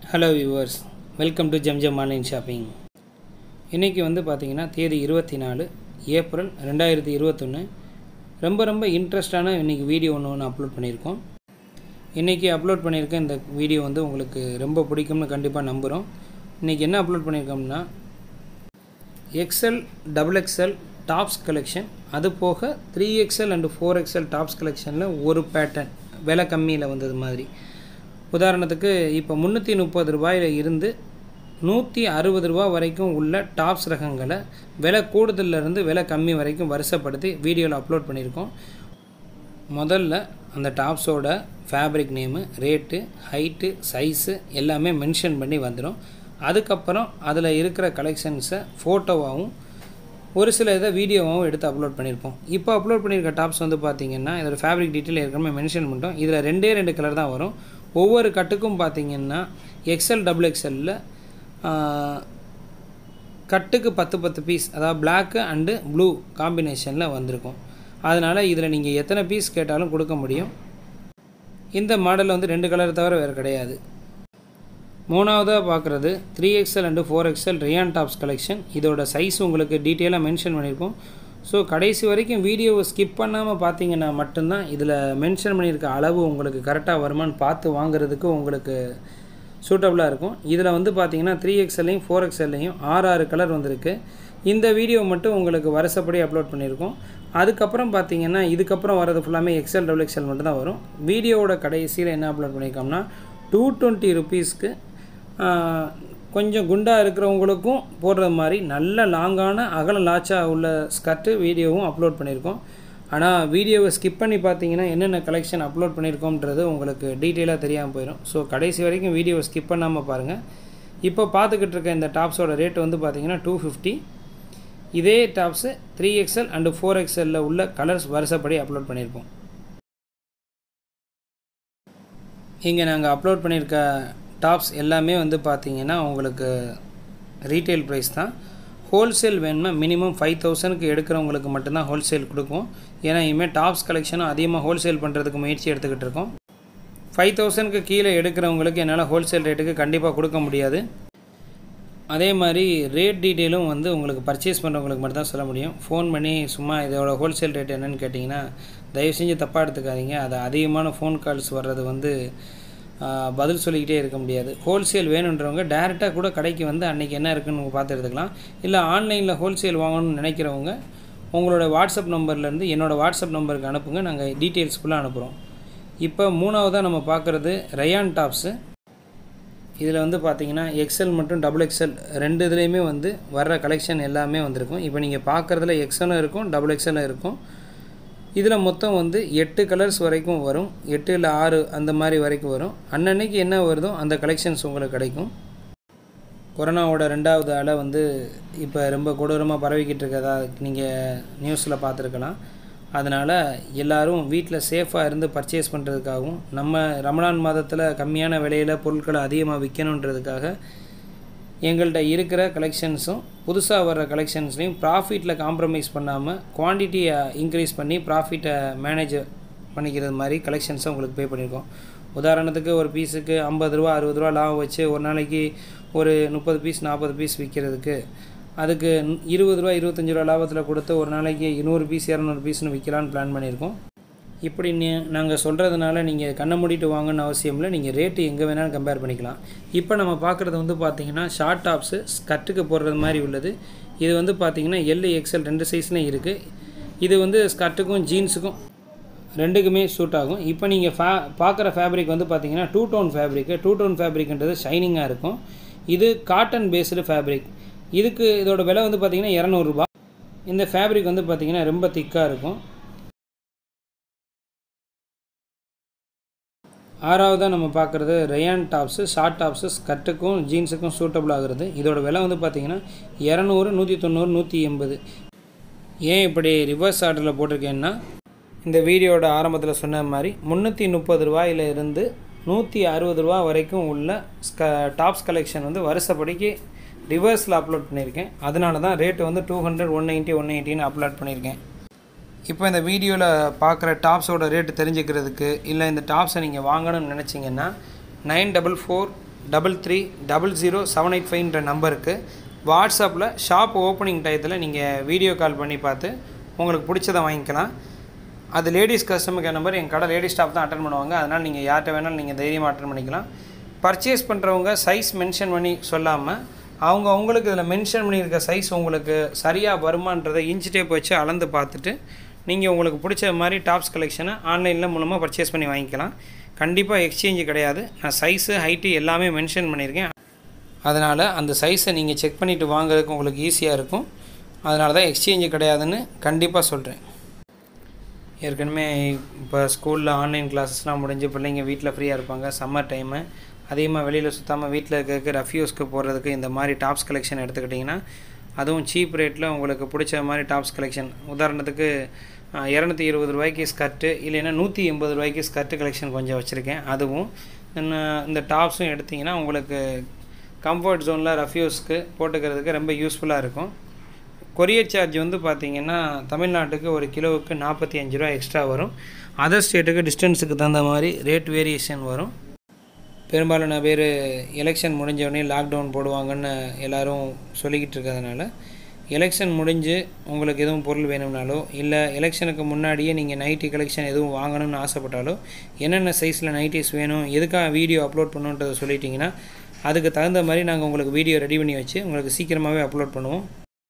hello viewers welcome to Zamzam online shopping இன்றைக்கி வந்து பார்த்திங்கன்னா தேதி இருபத்தி நாலு ஏப்ரல் ரெண்டாயிரத்தி இருபத்தொன்று ரொம்ப ரொம்ப இன்ட்ரெஸ்டான இன்றைக்கி வீடியோ ஒன்று ஒன்று அப்லோட் பண்ணியிருக்கோம் இன்றைக்கி அப்லோட் பண்ணியிருக்க இந்த வீடியோ வந்து உங்களுக்கு ரொம்ப பிடிக்கும்னு கண்டிப்பாக நம்புகிறோம் இன்றைக்கி என்ன அப்லோட் பண்ணியிருக்கோம்னா XL double XL tops collection அது போக three XL and four XL tops கலெக்ஷனில் ஒரு பேட்டர்ன் விலை கம்மியில் வந்தது மாதிரி உதாரணத்துக்கு இப்போ முந்நூற்றி முப்பது ரூபாயில் இருந்து நூற்றி அறுபது ரூபா வரைக்கும் உள்ள டாப்ஸ் ரகங்களை விலை கூடுதலிருந்து விலை கம்மி வரைக்கும் வருஷப்படுத்தி வீடியோவில் அப்லோட் பண்ணியிருக்கோம் முதல்ல அந்த டாப்ஸோட fabric name rate height size எல்லாமே மென்ஷன் பண்ணி வந்துடும் அதுக்கப்புறம் அதில் இருக்கிற கலெக்ஷன்ஸை ஃபோட்டோவாகவும் ஒரு சில இதை வீடியோவாகவும் எடுத்து அப்லோட் பண்ணியிருப்போம் இப்போ அப்லோட் பண்ணியிருக்க டாப்ஸ் வந்து பார்த்தீங்கன்னா இதோட ஃபேப்ரிக் டீட்டெயில் ஏற்கனவே மென்ஷன் பண்ணிட்டோம் இதில் ரெண்டே ரெண்டு கலர் தான் வரும் ஒவ்வொரு கட்டுக்கும் பார்த்தீங்கன்னா எக்ஸல் டபுள் எக்ஸலில் கட்டுக்கு பத்து பத்து பீஸ் அதாவது பிளாக்கு அண்டு ப்ளூ காம்பினேஷனில் வந்திருக்கும் அதனால் இதில் நீங்கள் எத்தனை பீஸ் கேட்டாலும் கொடுக்க முடியும் இந்த மாடலில் வந்து ரெண்டு கலர் தவிர வேறு கிடையாது மூணாவதாக பார்க்குறது three XL and four XL rayon tops collection இதோட சைஸ் உங்களுக்கு டீட்டெயிலாக மென்ஷன் பண்ணியிருக்கோம் ஸோ கடைசி வரைக்கும் வீடியோவை ஸ்கிப் பண்ணாமல் பார்த்தீங்கன்னா மட்டும்தான் இதில் மென்ஷன் பண்ணியிருக்க அளவு உங்களுக்கு கரெக்டாக வருமானு பார்த்து வாங்குறதுக்கு உங்களுக்கு சூட்டபுளாக இருக்கும் இதில் வந்து பார்த்தீங்கன்னா த்ரீ எக்ஸ்எல்லையும் ஃபோர் எக்ஸ்எல்லையும் ஆறு ஆறு கலர் வந்திருக்கு இந்த வீடியோ மட்டும் உங்களுக்கு வருஷப்படி அப்லோட் பண்ணியிருக்கோம் அதுக்கப்புறம் பார்த்தீங்கன்னா இதுக்கப்புறம் வரது ஃபுல்லாமே எக்ஸல் டபுள் எக்ஸல் மட்டும் தான் வரும் வீடியோவோட கடைசியில் என்ன அப்லோட் பண்ணியிருக்கோம்னா டூ டுவெண்ட்டி ருபீஸ்க்கு கொஞ்சம் குண்டாக இருக்கிறவங்களுக்கும் போடுற மாதிரி நல்ல லாங்கான அகல லாச்சா உள்ள ஸ்கர்ட்டு வீடியோவும் அப்லோட் பண்ணியிருக்கோம் ஆனால் வீடியோவை ஸ்கிப் பண்ணி பார்த்தீங்கன்னா என்னென்ன கலெக்ஷன் அப்லோட் பண்ணியிருக்கோன்றது உங்களுக்கு டீட்டெயிலாக தெரியாமல் போயிடும் ஸோ கடைசி வரைக்கும் வீடியோவை ஸ்கிப் பண்ணாமல் பாருங்கள் இப்போ பார்த்துக்கிட்டு இருக்க இந்த டாப்ஸோட ரேட் வந்து பார்த்தீங்கன்னா டூ ஃபிஃப்டி இதே tops three XL and four எக்ஸ்எல்லில் உள்ள கலர்ஸ் வருஷப்படி அப்லோட் பண்ணியிருக்கோம் இங்கே நாங்கள் அப்லோட் பண்ணியிருக்க டாப்ஸ் எல்லாமே வந்து பார்த்தீங்கன்னா உங்களுக்கு ரீட்டைல் ப்ரைஸ் தான் ஹோல்சேல் வேணும்னா மினிமம் ஃபைவ் தௌசண்ட்க்கு எடுக்கிறவங்களுக்கு மட்டும்தான் ஹோல்சேல் கொடுக்கும் ஏன்னா இனிமேல் டாப்ஸ் கலெக்ஷனும் அதிகமாக ஹோல்சேல் பண்ணுறதுக்கு முயற்சி எடுத்துக்கிட்டு இருக்கோம் ஃபைவ் தௌசண்ட்க்கு கீழே எடுக்கிறவங்களுக்கு என்னால் ஹோல்சேல் ரேட்டுக்கு கண்டிப்பாக கொடுக்க முடியாது அதே மாதிரி ரேட் டீட்டெயிலும் வந்து உங்களுக்கு பர்ச்சேஸ் பண்ணுறவங்களுக்கு மட்டும் தான் சொல்ல முடியும் ஃபோன் பண்ணி சும்மா இதோட ஹோல்சேல் ரேட் என்னென்னு கேட்டிங்கன்னா தயவு செஞ்சு தப்பாக எடுத்துக்காதீங்க அது அதிகமான ஃபோன் கால்ஸ் வர்றது வந்து பதில் சொல்லிக்கிட்டே இருக்க முடியாது ஹோல்சேல் வேணுன்றவங்க டேரெக்டாக கூட கடைக்கு வந்து அன்றைக்கி என்ன இருக்குன்னு பார்த்து எடுத்துக்கலாம் இல்லை ஆன்லைனில் ஹோல்சேல் வாங்கணும்னு நினைக்கிறவங்க உங்களோட வாட்ஸ்அப் நம்பர்லேருந்து என்னோடய வாட்ஸ்அப் நம்பருக்கு அனுப்புங்க நாங்கள் டீட்டெயில்ஸ் ஃபுல்லாக அனுப்புகிறோம் இப்போ மூணாவதாக நம்ம பார்க்குறது ரயான் டாப்ஸு இதில் வந்து பார்த்தீங்கன்னா எக்ஸல் மற்றும் டபுள் எக்ஸல் ரெண்டு இதுலேயுமே வந்து வர்ற கலெக்ஷன் எல்லாமே வந்திருக்கும் இப்போ நீங்கள் பார்க்குறதுல எக்ஸலும் இருக்கும் டபுள் எக்ஸலும் இருக்கும் இதில் மொத்தம் வந்து எட்டு கலர்ஸ் வரைக்கும் வரும் எட்டு இல்லை ஆறு அந்த மாதிரி வரைக்கும் வரும் அன்னன்னைக்கு என்ன வருதோ அந்த கலெக்ஷன்ஸ் உங்களுக்கு கிடைக்கும் கொரோனாவோட ரெண்டாவது அலை வந்து இப்போ ரொம்ப கொடூரமாக பரவிக்கிட்டு இருக்கதா நீங்கள் நியூஸில் பார்த்துருக்கலாம் அதனால் எல்லோரும் வீட்டில் சேஃபாக இருந்து பர்ச்சேஸ் பண்ணுறதுக்காகவும் நம்ம ரமலான் மாதத்தில் கம்மியான விலையில் பொருட்களை அதிகமாக விற்கணுன்றதுக்காக எங்கள்கிட்ட இருக்கிற கலெக்ஷன்ஸும் புதுசாக வர்ற கலெக்ஷன்ஸ்லையும் ப்ராஃபிட்டில் காம்ப்ரமைஸ் பண்ணாமல் குவான்டிட்டியை இன்க்ரீஸ் பண்ணி ப்ராஃபிட்டை மேனேஜ் பண்ணிக்கிறது மாதிரி கலெக்ஷன்ஸை உங்களுக்கு பே பண்ணியிருக்கோம் உதாரணத்துக்கு ஒரு பீஸுக்கு ஐம்பது ரூபா அறுபது ரூபா லாபம் வச்சு ஒரு நாளைக்கு ஒரு முப்பது பீஸ் நாற்பது பீஸ் விற்கிறதுக்கு அதுக்கு இருபது ரூபா இருபத்தஞ்சி ரூபா லாபத்தில் கொடுத்து ஒரு நாளைக்கு நூறு பீஸ் இரநூறு பீஸ்னு விற்கலான்னு பிளான் பண்ணியிருக்கோம் இப்படி நீ நாங்கள் சொல்கிறதுனால நீங்கள் கண்ணை மூடிட்டு வாங்கன்னு அவசியம் இல்லை நீங்கள் ரேட்டு எங்கே வேணாலும் கம்பேர் பண்ணிக்கலாம் இப்போ நம்ம பார்க்குறது வந்து பார்த்தீங்கன்னா ஷார்ட் டாப்ஸு ஸ்கர்ட்டுக்கு போடுறது மாதிரி உள்ளது இது வந்து பார்த்தீங்கன்னா எல் எக்ஸல் ரெண்டு சைஸ்லையும் இருக்குது இது வந்து ஸ்கர்ட்டுக்கும் ஜீன்ஸுக்கும் ரெண்டுக்குமே சூட் ஆகும் இப்போ நீங்கள் ஃபே பார்க்குற ஃபேப்ரிக் வந்து பார்த்தீங்கன்னா டூ டோன் ஃபேப்ரிக்கு டூ டோன் ஃபேப்ரிக்ன்றது ஷைனிங்காக இருக்கும் இது காட்டன் பேஸ்டு ஃபேப்ரிக் இதுக்கு இதோட விலை வந்து பார்த்திங்கன்னா இரநூறுபா இந்த ஃபேப்ரிக் வந்து பார்த்திங்கன்னா ரொம்ப திக்காக இருக்கும் ஆறாவதாக நம்ம பார்க்குறது ரயான் டாப்ஸு ஷார்ட் டாப்ஸு ஸ்கர்ட்டுக்கும் ஜீன்ஸுக்கும் சூட்டபுள் ஆகுறது இதோட விலை வந்து பார்த்திங்கன்னா இரநூறு நூற்றி தொண்ணூறு நூற்றி எண்பது ஏன் இப்படி ரிவர்ஸ் ஆர்டரில் போட்டிருக்கேன்னா இந்த வீடியோட ஆரம்பத்தில் சொன்ன மாதிரி முந்நூற்றி முப்பது ரூபாயில் இருந்து நூற்றி அறுபது ரூபா வரைக்கும் உள்ள ஸ்க டாப்ஸ் கலெக்ஷன் வந்து வருஷப்படிக்கு ரிவர்ஸில் அப்லோட் பண்ணியிருக்கேன் அதனால தான் ரேட்டு வந்து two hundred one ninety one எயிட்டின்னு அப்லோட் பண்ணியிருக்கேன் இப்போ இந்த வீடியோவில் பார்க்குற டாப்ஸோட ரேட்டு தெரிஞ்சுக்கிறதுக்கு இல்லை இந்த டாப்ஸை நீங்கள் வாங்கணும்னு நினச்சிங்கன்னா nine double four double three double zero seven eight ஃபைவ்ன்ற நம்பருக்கு வாட்ஸ்அப்பில் ஷாப் ஓப்பனிங் டயத்தில் நீங்கள் வீடியோ கால் பண்ணி பார்த்து உங்களுக்கு பிடிச்சதை வாங்கிக்கலாம் அது லேடிஸ் கஸ்டமர் கேர் நம்பர் எங்கள் கடை லேடிஸ் ஸ்டாஃப் தான் அட்டன் பண்ணுவாங்க அதனால் நீங்கள் யார்கிட்ட வேணாலும் நீங்கள் தைரியமாக அட்டன் பண்ணிக்கலாம் பர்ச்சேஸ் பண்ணுறவங்க சைஸ் மென்ஷன் பண்ணி சொல்லாமல் அவங்க அவங்களுக்கு இதில் மென்ஷன் பண்ணியிருக்க சைஸ் உங்களுக்கு சரியாக வருமானன்றதை இன்ச் டேப் வச்சு அளந்து பார்த்துட்டு நீங்கள் உங்களுக்கு பிடிச்ச மாதிரி டாப்ஸ் கலெக்ஷனை ஆன்லைனில் மூலமாக பர்ச்சேஸ் பண்ணி வாங்கிக்கலாம் கண்டிப்பாக எக்ஸ்சேஞ்சு கிடையாது நான் சைஸு ஹைட்டு எல்லாமே மென்ஷன் பண்ணியிருக்கேன் அதனால் அந்த சைஸை நீங்கள் செக் பண்ணிவிட்டு வாங்குறதுக்கு உங்களுக்கு ஈஸியாக இருக்கும் அதனால தான் எக்ஸ்சேஞ்சு கிடையாதுன்னு கண்டிப்பாக சொல்கிறேன் ஏற்கனவே இப்போ ஸ்கூலில் ஆன்லைன் கிளாஸஸ்லாம் முடிஞ்சு பிள்ளைங்க வீட்டில் ஃப்ரீயாக இருப்பாங்க சம்மர் டைமு அதிகமாக வெளியில் சுற்றாமல் வீட்டில் இருக்கிறதுக்கு ரஃப்யூஸ்க்கு போகிறதுக்கு இந்த மாதிரி டாப்ஸ் கலெக்ஷன் எடுத்துக்கிட்டிங்கன்னா அதுவும் சீப் ரேட்டில் உங்களுக்கு பிடிச்ச மாதிரி டாப்ஸ் கலெக்ஷன் உதாரணத்துக்கு இரநூத்தி இருபது ரூபாய்க்கு ஸ்கர்ட்டு இல்லைன்னா நூற்றி எண்பது ரூபாய்க்கு ஸ்கர்ட்டு கலெக்ஷன் கொஞ்சம் வச்சுருக்கேன் அதுவும் இந்த டாப்ஸும் எடுத்திங்கன்னா உங்களுக்கு கம்ஃபர்ட் ஜோனில் ரஃப்யூஸ்க்கு போட்டுக்கிறதுக்கு ரொம்ப யூஸ்ஃபுல்லாக இருக்கும் கொரியர் சார்ஜ் வந்து பார்த்திங்கன்னா தமிழ்நாட்டுக்கு ஒரு கிலோவுக்கு நாற்பத்தி அஞ்சு ரூபா எக்ஸ்ட்ரா வரும் அதர் ஸ்டேட்டுக்கு டிஸ்டன்ஸுக்கு தகுந்த மாதிரி ரேட் வேரியேஷன் வரும் பெரும்பாலான பேர் எலெக்ஷன் முடிஞ்சவொடனே லாக்டவுன் போடுவாங்கன்னு எல்லோரும் சொல்லிக்கிட்டு இருக்கிறதுனால எலெக்ஷன் முடிஞ்சு உங்களுக்கு எதுவும் பொருள் வேணும்னாலோ இல்லை எலெக்ஷனுக்கு முன்னாடியே நீங்கள் நைட்டி கலெக்ஷன் எதுவும் வாங்கணும்னு ஆசைப்பட்டாலோ என்னென்ன சைஸில் நைட்டிஸ் வேணும் எதுக்காக வீடியோ அப்லோட் பண்ணுன்றதை சொல்லிட்டிங்கன்னா அதுக்கு தகுந்த மாதிரி நாங்கள் உங்களுக்கு வீடியோ ரெடி பண்ணி வச்சு உங்களுக்கு சீக்கிரமாகவே அப்லோட் பண்ணுவோம்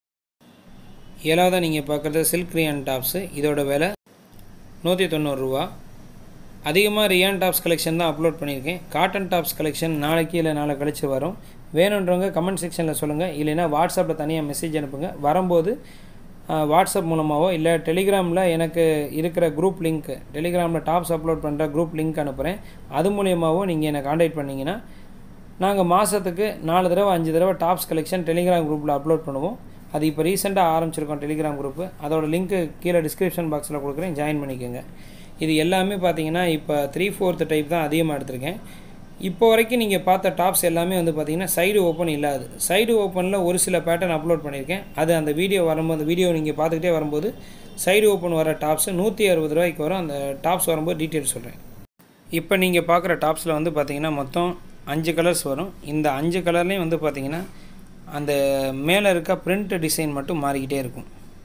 ஏழாவதாக நீங்கள் பார்க்குறது சில்க் ரியான் டாப்ஸு இதோட விலை நூற்றி தொண்ணூறுரூவா அதிகமாக ரியான் டாப்ஸ் கலெக்ஷன் தான் அப்லோட் பண்ணியிருக்கேன் காட்டன் டாப்ஸ் கலெக்ஷன் நாளைக்கு இல்லை நாளை கழித்து வரும் வேணுன்றவங்க கமெண்ட் செக்ஷனில் சொல்லுங்கள் இல்லைன்னா வாட்ஸ்அப்பில் தனியாக மெசேஜ் அனுப்புங்க வரும்போது வாட்ஸ்அப் மூலமாகவோ இல்லை டெலிகிராமில் எனக்கு இருக்கிற குரூப் லிங்க் டெலிகிராமில் டாப்ஸ் அப்லோட் பண்ணுற குரூப் லிங்க் அனுப்புகிறேன் அது மூலியமாகவோ நீங்கள் என்னை காண்டாக்ட் பண்ணிங்கன்னா நாங்கள் மாதத்துக்கு நாலு தடவை அஞ்சு தடவை டாப்ஸ் கலெக்ஷன் டெலிகிராம் குரூப்பில் அப்லோட் பண்ணுவோம் அது இப்போ ரீசெண்டாக ஆரம்பிச்சிருக்கோம் டெலிகிராம் குரூப்பு அதோட லிங்க்கு கீழே டிஸ்கிரிப்ஷன் பாக்ஸில் கொடுக்குறேன் ஜாயின் பண்ணிக்கோங்க இது எல்லாமே பார்த்தீங்கன்னா இப்போ த்ரீ ஃபோர்த்து டைப் தான் அதிகமாக எடுத்திருக்கேன் இப்போ வரைக்கும் நீங்கள் பார்த்த டாப்ஸ் எல்லாமே வந்து பார்த்திங்கன்னா சைடு ஓப்பன் இல்லாது சைடு ஓப்பனில் ஒரு சில பேட்டர்ன் அப்லோட் பண்ணியிருக்கேன் அது அந்த வீடியோ வரும்போது வீடியோ நீங்கள் பார்த்துக்கிட்டே வரும்போது சைடு ஓப்பன் வர டாப்ஸு நூற்றி அறுபது ரூபாய்க்கு வரும் அந்த டாப்ஸ் வரும்போது டீட்டெயில்ஸ் சொல்கிறேன் இப்போ நீங்கள் பார்க்குற டாப்ஸில் வந்து பார்த்திங்கன்னா மொத்தம் அஞ்சு கலர்ஸ் வரும் இந்த அஞ்சு கலர்லேயும் வந்து பார்த்திங்கன்னா அந்த மேலே இருக்க பிரிண்ட் டிசைன் மட்டும் மாறிக்கிட்டே இருக்கும்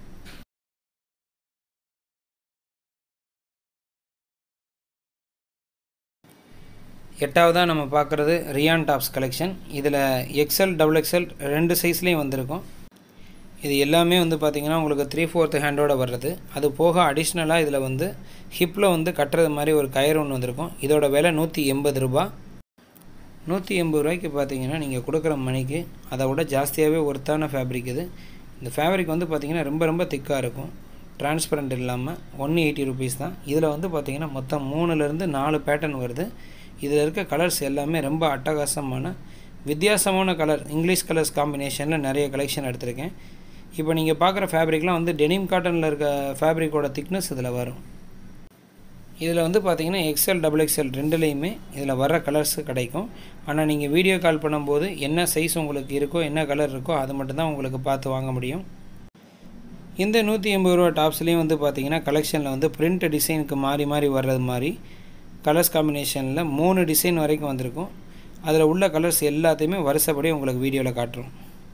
எட்டாவதாக நம்ம பார்க்குறது ரியான் டாப்ஸ் கலெக்ஷன் இதில் எக்ஸல் டபுள் எக்ஸல் ரெண்டு சைஸ்லேயும் வந்திருக்கும் இது எல்லாமே வந்து பார்த்திங்கன்னா உங்களுக்கு த்ரீ ஃபோர்த்து ஹேண்டோட வர்றது அது போக அடிஷ்னலாக இதில் வந்து ஹிப்பில் வந்து கட்டுறது மாதிரி ஒரு கயிறு ஒன்று வந்திருக்கும் இதோட விலை நூற்றி எண்பது ரூபா நூற்றி எண்பது ரூபாய்க்கு பார்த்தீங்கன்னா நீங்கள் கொடுக்குற மணிக்கு அதை விட ஜாஸ்தியாகவே ஒர்த்தான ஃபேப்ரிக் இது இந்த ஃபேப்ரிக் வந்து பார்த்திங்கன்னா ரொம்ப ரொம்ப திக்காக இருக்கும் டிரான்ஸ்பரண்ட் இல்லாமல் ஒன் எயிட்டி ருபீஸ் தான் இதில் வந்து பார்த்திங்கன்னா மொத்தம் மூணுலேருந்து நாலு பேட்டர்ன் வருது இதில் இருக்க கலர்ஸ் எல்லாமே ரொம்ப அட்டகாசமான வித்தியாசமான கலர் இங்கிலீஷ் கலர்ஸ் காம்பினேஷனில் நிறைய கலெக்ஷன் எடுத்திருக்கேன் இப்போ நீங்கள் பார்க்குற ஃபேப்ரிக்லாம் வந்து டெனிம் காட்டனில் இருக்க ஃபேப்ரிக்கோட திக்னஸ் இதில் வரும் இதில் வந்து பார்த்தீங்கன்னா எக்ஸ்எல் டபுள் எக்ஸ்எல் ரெண்டுலேயுமே இதில் வர கலர்ஸு கிடைக்கும் ஆனால் நீங்கள் வீடியோ கால் பண்ணும்போது என்ன சைஸ் உங்களுக்கு இருக்கோ என்ன கலர் இருக்கோ அது மட்டும்தான் உங்களுக்கு பார்த்து வாங்க முடியும் இந்த நூற்றி எண்பது ரூபா டாப்ஸ்லேயும் வந்து பார்த்தீங்கன்னா கலெக்ஷனில் வந்து பிரிண்ட் டிசைனுக்கு மாறி மாறி வர்றது மாதிரி கலர்ஸ் காம்பினேஷனில் மூணு டிசைன் வரைக்கும் வந்திருக்கும் அதில் உள்ள கலர்ஸ் எல்லாத்தையுமே வருஷப்படி உங்களுக்கு வீடியோவில் காட்டுறோம்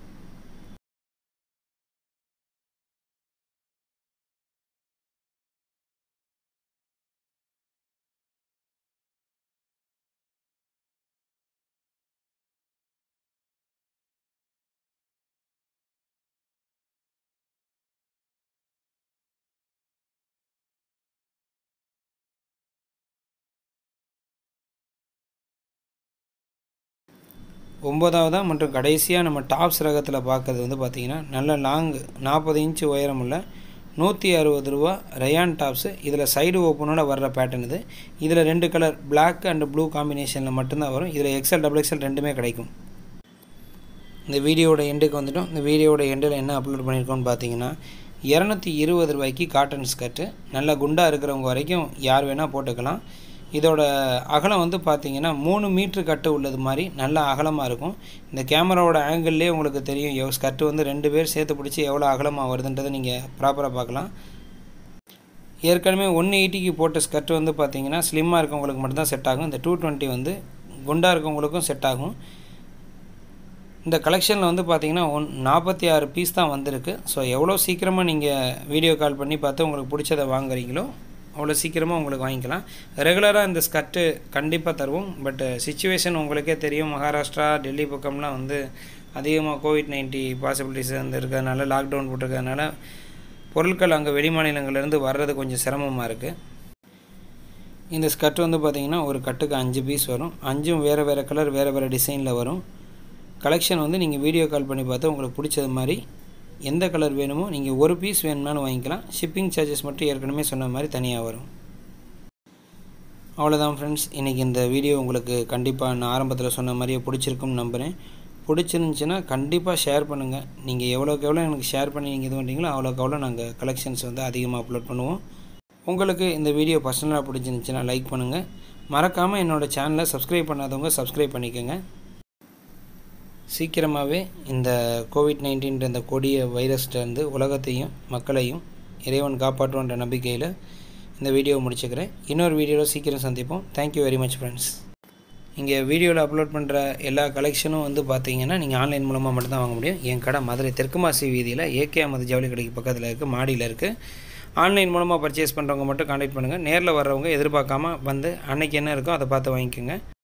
ஒம்பதாவதாக மற்றும் கடைசியாக நம்ம டாப்ஸ் ரகத்தில் பார்க்குறது வந்து பார்த்திங்கன்னா நல்ல லாங் நாற்பது இன்ச்சு உயரமுள்ள நூற்றி அறுபது ரூபா ரயான் டாப்ஸு இதில் சைடு ஓப்பனோட வர்ற பேட்டர்ன் இது இதில் ரெண்டு கலர் பிளாக் அண்ட் ப்ளூ காம்பினேஷனில் மட்டும்தான் வரும் இதில் எக்ஸல் டபுள் எக்ஸல் ரெண்டுமே கிடைக்கும் இந்த வீடியோட எண்டுக்கு வந்துட்டோம் இந்த வீடியோட எண்டில் என்ன அப்லோட் பண்ணியிருக்கோம்னு பார்த்தீங்கன்னா இரநூத்தி இருபது ரூபாய்க்கு காட்டன் ஸ்கர்ட்டு நல்ல குண்டாக இருக்கிறவங்க வரைக்கும் யார் வேணால் போட்டுக்கலாம் இதோட அகலம் வந்து பார்த்தீங்கன்னா மூணு மீட்ரு கட்டு உள்ளது மாதிரி நல்லா அகலமாக இருக்கும் இந்த கேமராவோட ஆங்கிள்லேயே உங்களுக்கு தெரியும் எவ் ஸ்கர்ட்டு வந்து ரெண்டு பேர் சேர்த்து பிடிச்சி எவ்வளோ அகலமாக வருதுன்றதை நீங்கள் ப்ராப்பராக பார்க்கலாம் ஏற்கனவே ஒன் எயிட்டிக்கு போட்ட ஸ்கர்ட் வந்து பார்த்தீங்கன்னா ஸ்லிம்மாக இருக்கவங்களுக்கு மட்டும்தான் செட் ஆகும் இந்த டூ டுவெண்ட்டி வந்து குண்டாக இருக்கவங்களுக்கும் செட் ஆகும் இந்த கலெக்ஷனில் வந்து பார்த்தீங்கன்னா ஒன் நாற்பத்தி ஆறு பீஸ் தான் வந்திருக்கு ஸோ எவ்வளோ சீக்கிரமாக நீங்கள் வீடியோ கால் பண்ணி பார்த்து உங்களுக்கு பிடிச்சதை வாங்குறீங்களோ அவ்வளோ சீக்கிரமாக உங்களுக்கு வாங்கிக்கலாம் ரெகுலராக இந்த ஸ்கர்ட்டு கண்டிப்பாக தருவோம் பட் சுச்சுவேஷன் உங்களுக்கே தெரியும் மகாராஷ்டிரா டெல்லி பக்கம்லாம் வந்து அதிகமாக கோவிட் நைன்டி பாசிபிலிட்டிஸ் வந்து இருக்கிறதுனால லாக்டவுன் போட்டிருக்கிறதுனால பொருட்கள் அங்கே வெளி மாநிலங்கள்லேருந்து வர்றது கொஞ்சம் சிரமமாக இருக்குது இந்த ஸ்கர்ட் வந்து பார்த்திங்கன்னா ஒரு கட்டுக்கு அஞ்சு பீஸ் வரும் அஞ்சும் வேறு வேறு கலர் வேறு வேறு டிசைனில் வரும் கலெக்ஷன் வந்து நீங்கள் வீடியோ கால் பண்ணி பார்த்து உங்களுக்கு பிடிச்சது மாதிரி எந்த கலர் வேணுமோ நீங்கள் ஒரு பீஸ் வேணும்னாலும் வாங்கிக்கலாம் ஷிப்பிங் சார்ஜஸ் மட்டும் ஏற்கனவே சொன்ன மாதிரி தனியாக வரும் அவ்வளோதான் ஃப்ரெண்ட்ஸ் இன்றைக்கி இந்த வீடியோ உங்களுக்கு கண்டிப்பாக நான் ஆரம்பத்தில் சொன்ன மாதிரியே பிடிச்சிருக்கும்னு நம்புகிறேன் பிடிச்சிருந்துச்சின்னா கண்டிப்பாக ஷேர் பண்ணுங்கள் நீங்கள் எவ்வளோக்கு எவ்வளோ எனக்கு ஷேர் பண்ணி நீங்கள் இது பண்ணுறீங்களோ அவ்வளோக்கு எவ்வளோ நாங்கள் கலெக்ஷன்ஸ் வந்து அதிகமாக அப்லோட் பண்ணுவோம் உங்களுக்கு இந்த வீடியோ பர்சனலாக பிடிச்சிருந்துச்சின்னா லைக் பண்ணுங்கள் மறக்காமல் என்னோடய சேனலை சப்ஸ்கிரைப் பண்ணாதவங்க சப்ஸ்கிரைப் பண்ணிக்கோங்க சீக்கிரமாகவே இந்த கோவிட் நைன்டீன்ற இந்த கொடிய வைரஸ்லேருந்து உலகத்தையும் மக்களையும் இறைவன் காப்பாற்றுன்ற நம்பிக்கையில் இந்த வீடியோவை முடிச்சுக்கிறேன் இன்னொரு வீடியோவில் சீக்கிரம் சந்திப்போம் தேங்க்யூ வெரி மச் ஃப்ரெண்ட்ஸ் இங்கே வீடியோவில் அப்லோட் பண்ணுற எல்லா கலெக்ஷனும் வந்து பார்த்தீங்கன்னா நீங்கள் ஆன்லைன் மூலமாக மட்டும்தான் வாங்க முடியும் என் கடை மதுரை தெற்குமாசி வீதியில் ஏகே அமது ஜவுளி கடைக்கு பக்கத்தில் இருக்குது மாடியில் இருக்குது ஆன்லைன் மூலமாக பர்ச்சேஸ் பண்ணுறவங்க மட்டும் கான்டாக்ட் பண்ணுங்கள் நேரில் வர்றவங்க எதிர்பார்க்காம வந்து அன்னைக்கு என்ன இருக்கோ அதை பார்த்து வாங்கிக்கோங்க